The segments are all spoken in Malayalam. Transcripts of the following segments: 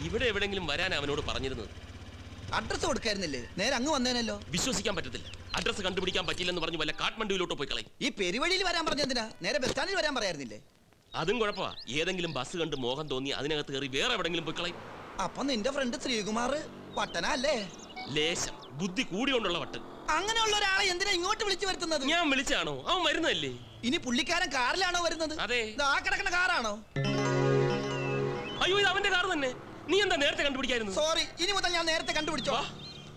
ഇവിടെ എവിടെങ്കിലും വരാൻ അവനോട് പറഞ്ഞിരുന്നത് അഡ്രസ് കൊടുക്കായിരുന്നില്ലേ നേരെ അങ്ങ് വന്നേനല്ലോ വിശ്വസിക്കാൻ പറ്റത്തില്ല അഡ്രസ് കണ്ടുപിടിക്കാൻ പറ്റില്ലെന്ന് പറഞ്ഞു വല്ല കാഠ്മണ്ഡുവിലോട്ട് പോയി കളയും ഈ പെരുവഴിയിൽ വരാൻ പറഞ്ഞെന്തിനാ നേരെ ബസ് സ്റ്റാൻഡിൽ വരാൻ പറയായിരുന്നില്ലേ അതും കുഴപ്പമാ ഏതെങ്കിലും ബസ് കണ്ട് മോഹം തോന്നി അതിനകത്ത് കയറി വേറെ എവിടെങ്കിലും പോയി കളയും അപ്പൊ നിന്റെ ഫ്രണ്ട് ശ്രീകുമാർ പട്ടന അല്ലേ ലേശം ബുദ്ധി കൂടിയോണ്ടുള്ള വട്ട് അങ്ങനെയുള്ള ഒരാളെ എന്തിനാ ഇങ്ങോട്ട് വിളിച്ചു വരുത്തുന്നത് ഞാൻ വിളിച്ചാണോ അവൻ വരുന്നതല്ലേ ഇനി പുള്ളിക്കാരൻ കാറിലാണോ വരുന്നത് അതെ. ഇത് ആ കിടക്കുന്ന കാറാണോ അയ്യോ ഇത് അവന്റെ കാർ തന്നെ നീ എന്താ നേരത്തെ കണ്ടുപിടിക്കായിരുന്നു സോറി ഇനി മുതൽ ഞാൻ നേരത്തെ കണ്ടുപിടിച്ചോ വാ.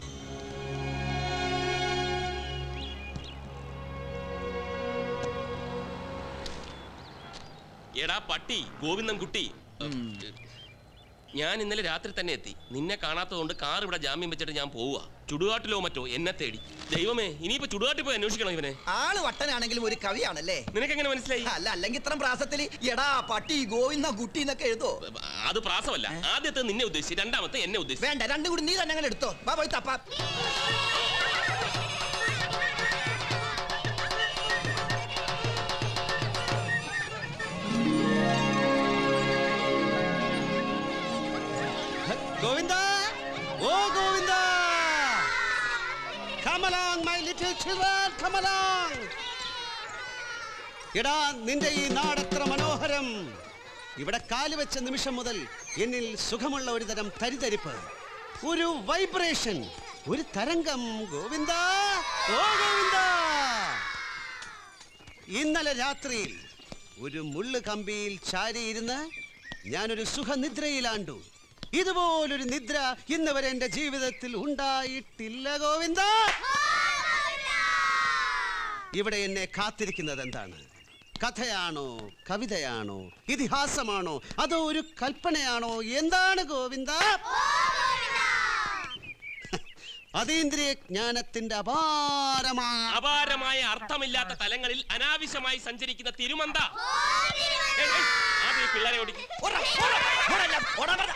എടാ പട്ടി ഗോവിന്ദൻ കുട്ടി ഞാൻ ഇന്നലെ രാത്രി തന്നെ എത്തി നിന്നെ കാണാത്തതുകൊണ്ട് കാർ ഇവിടെ ജാമ്യം വെച്ചിട്ട് ഞാൻ പോവുക ചുടുകാട്ടിലോ മറ്റോ എന്നെ തേടി ദൈവമേ ഇനിയിപ്പോ ചുടുകാട്ടിൽ പോയി അന്വേഷിക്കണം ഇവനെ ആള് വട്ടനാണെങ്കിലും ഒരു കവിയാണല്ലേ നിനക്കെങ്ങനെ മനസ്സിലായി അല്ല അല്ലെങ്കിൽ ഇത്ര പ്രാസത്തിൽ എടാ പട്ടി ഗോവിന്ദ കുട്ടി എന്നൊക്കെ എഴുതോ അത് പ്രാസമല്ല ആദ്യത്തെ നിന്നെ ഉദ്ദേശിച്ച് രണ്ടാമത്തെ എന്നെ ഉദ്ദേശിച്ചു വേണ്ട രണ്ടും കൂടി നീ തന്നെ അങ്ങനെ എടുത്തോ വാ പോയി തപ്പാ ഗോവിന്ദ ഓ Govinda Come along, my little children, come along. എടാ നിന്റെ ഈ നാടത്ര മനോഹരം ഇവിടെ കാല് വെച്ച നിമിഷം മുതൽ എന്നിൽ സുഖമുള്ള ഒരു തരം തരിതരിപ്പ് ഒരു വൈബ്രേഷൻ ഒരു തരംഗം ഗോവിന്ദ ഓ ഗോവിന്ദ ഇന്നലെ രാത്രിയിൽ ഒരു മുള്ളു കമ്പിയിൽ ചാരിയിരുന്ന് ഞാനൊരു സുഖനിദ്രയിലാണ്ടു ഇതുപോലൊരു നിദ്ര ഇന്ന് വരെ എന്റെ ജീവിതത്തിൽ ഉണ്ടായിട്ടില്ല ഗോവിന്ദ ഇവിടെ എന്നെ കാത്തിരിക്കുന്നത് എന്താണ് കഥയാണോ കവിതയാണോ ഇതിഹാസമാണോ അതോ ഒരു കൽപ്പനയാണോ എന്താണ് ഗോവിന്ദ അതീന്ദ്രിയ ജ്ഞാനത്തിന്റെ അപാരമായ അപാരമായ അർത്ഥമില്ലാത്ത തലങ്ങളിൽ അനാവശ്യമായി സഞ്ചരിക്കുന്ന തിരുമന്ത ഏയ്, ഏയ്, ആദ്യം ഈ പിള്ളേരെ ഓടിക്കും ഓടാ, ഓടാ, ഓടാ, എല്ലാം, ഓടാ, ഓടാ.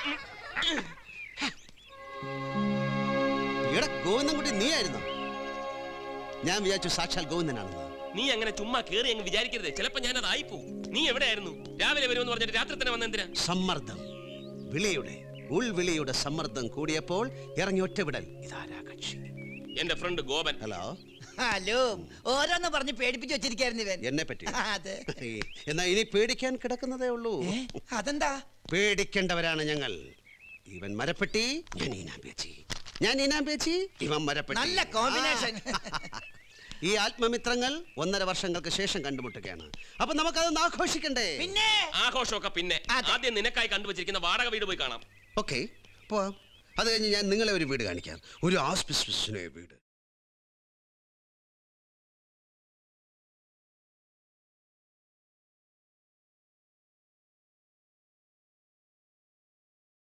ഇവിടെ ഗോവിന്ദൻകുട്ടി നീയായിരുന്നു ഞാൻ വിചാരിച്ചു സാക്ഷാൽ ഗോവിന്ദനാണെന്ന് നീ അങ്ങനെ ചുമ്മാ കേറി അങ്ങ് വിചാരിക്കരുത് ചിലപ്പോ ഞാനത് ആയിപ്പോവും നീ എവിടെയായിരുന്നു രാവിലെ വരുമെന്ന് പറഞ്ഞിട്ട് രാത്രി തന്നെ വന്നെന്തിനാ സമ്മർദ്ദം വിളിയുടെ ഉൾവിളിയുടെ സമ്മർദ്ദം കൂടിയപ്പോൾ ഇറങ്ങി ഒറ്റവിടൽ ഇതാരാ കക്ഷി എന്റെ ഫ്രണ്ട് ഗോപൻ ഹലോ ഹലോ ഓരോന്ന് പറഞ്ഞ് പേടിപ്പിച്ച് വെച്ചിരിക്കായിരുന്നു ഇവൻ എന്നെ പറ്റി ആ, അതെ എന്നാ ഇനി പേടിക്കാൻ കിടക്കുന്നതേ ഉള്ളൂ ഏ, അതെന്താ പേടിക്കേണ്ടവരാണ് ഞങ്ങൾ ഇവൻ മരപ്പെട്ടി ഞാൻ ഈനാമ്പേച്ചി ഞാൻ ഈനാമ്പേച്ചി ഇവൻ മരപ്പെട്ടി നല്ല കോമ്പിനേഷൻ ആ. ഈ ആത്മമിത്രങ്ങൾ ഒന്നര വർഷങ്ങൾക്ക് ശേഷം കണ്ടുമുട്ടുകയാണ് അപ്പൊ നമുക്കതൊന്ന് ആഘോഷിക്കണ്ടേ പിന്നെ ആഘോഷമൊക്കെ പിന്നെ അതെ. ആദ്യം നിനക്കായി കണ്ടുവച്ചിരിക്കുന്ന വാടക വീട് പോയി കാണാം ഓക്കെ പോവാം അത് കഴിഞ്ഞ് ഞാൻ നിങ്ങളെ ഒരു വീട് കാണിക്കാം ഒരു ആസ്പിസ്പിസിനെ വീട്